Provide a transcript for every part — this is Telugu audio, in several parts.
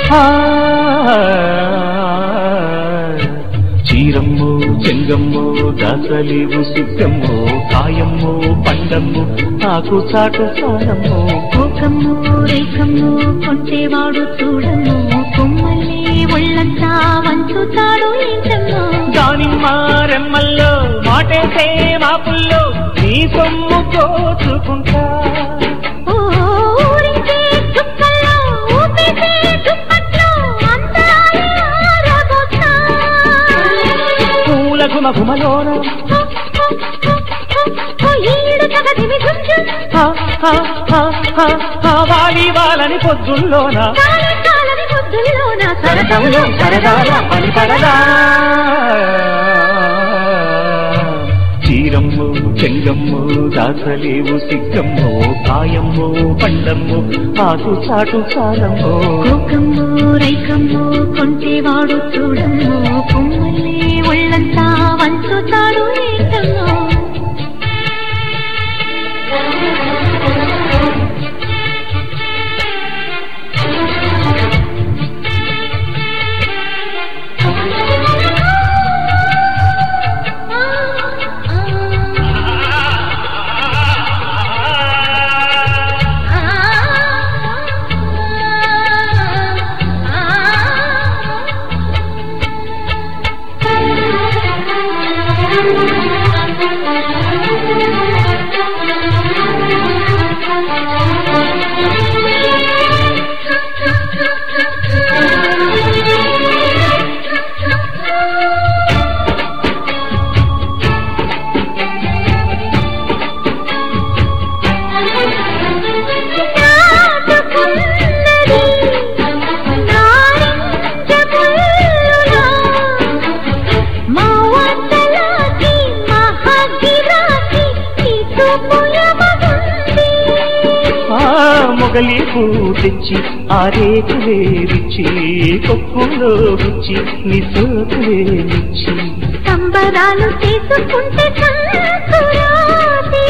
ఆ, చీరమ్మో చెంగమ్మో దాసలేవు సిద్ధమ్మో కాయమ్మో పండమ్మో నాకు చాటు సారమ్మో కోకమ్ము రేఖమ్ము కొంటేవాడు చూడము కొమ్మల్ని ఒళ్ళంతా వంచుతాడు ఏంటమ్మో దానిమ్మ రెమ్మల్లో మాటేసే మాపుల్లో నీ సొమ్ము కోచుకుంటా ఓ ఊరించే చుక్కల్లో ఊపేసే దుప్పట్లో అందాల ఆరబోతా. పూల గుమ గుమలోన ఓ ఈడు తగదివి గుంజు హ, హ, హ, హ, హ, వాలి వాలని పొద్దుల్లోన కాల కాలని ముద్దుల్లోన సరసంలో సరదాల పని పరదా చీరమ్మో చెంగమ్మో దాసలేవు సిగ్గమ్మో కాయమ్మో పండమ్మో ఆకు చాటు సారమ్మో కోకమ్ము రైకమ్ము కొంటేవాడు చూడమ్ము కొమ్మల్ని ఒళ్ళంతా వంచుతాడు ఏంటమ్మో ఆ మొగలి పూ తెచ్చి ఆ రేకు వేరిచ్చి కొప్పులో గుచ్చి నీ సోకులేనిచ్చి సంబరాలు చేసుకుంటే సంకురాత్రి.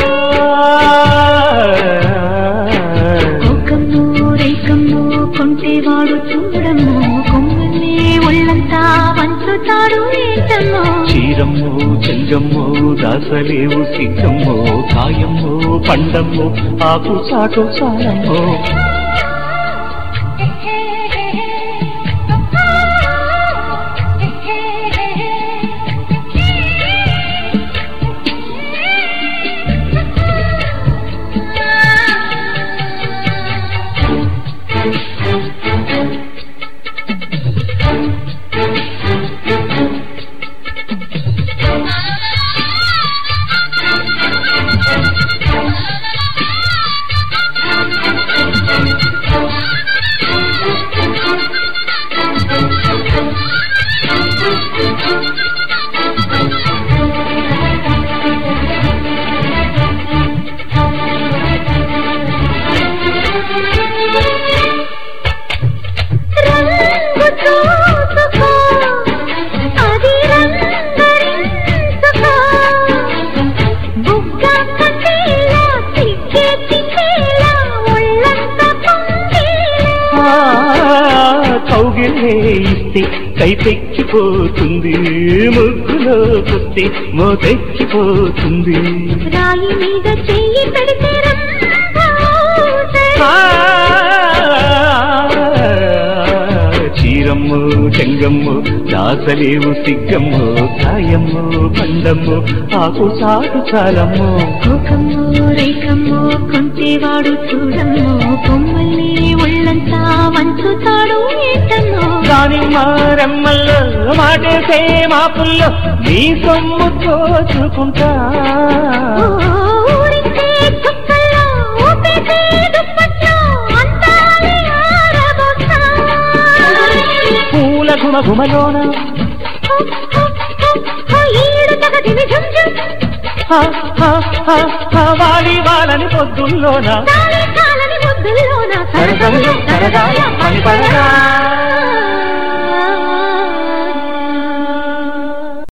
కోకమ్ము రేకమ్ము కొంటేవాడు చూడమ్ము కొమ్మల్ని ఒళ్ళంతా వంచుతాడు ఏంటమ్మో చీరమ్మో చెంగమ్మో దాసలేవు సిగ్గమ్మో కాయమ్మో పండమ్మో ఆకు చాటు సారమ్మో రంగు చూసుకో అది రంగరించుకో బుగ్గ కట్టేలా సిగ్గే తిప్పేలా ఒళ్ళంతా పొంగేలా ఆ, కౌగిలే ఇస్తే కైపెక్కిపోతుంది ముగ్గులో కొస్తే మోతెక్కిపోతుంది రాయి మీద చెయ్యి పెడితే ఆ, చీరమ్మో చెంగమ్మో దాసలేవు సిగ్గమ్మో కాయమ్మో పండమ్మో ఆకు చాటు చాలమ్మో కోకమ్మో రేకమ్మో కొంటేవాడు చూడమ్మో కొమ్మల్ని ఒళ్ళంతా వంచుతాడు ఏంటమ్మో దానిమ్మ రెమ్మల్లో మాటేసే మాపుల్లో నీ సొమ్ము తోచుకుంటా ఓ ఊరించే చుక్కల్లో ఊపేసే దుప్పట్లో అందాలే ఆరబోతా. పూల గుమ గుమలోన హో, హో, హో, హో, ఈడు తగదివి ఝుంఝు. హ, హ, హ, హ, వాలి వాలని పొద్దుల్లోన తాళి కాలని ముద్దుల్లోన సరసంలో సరసంలో సరదాల సరదాల పని పని పరదా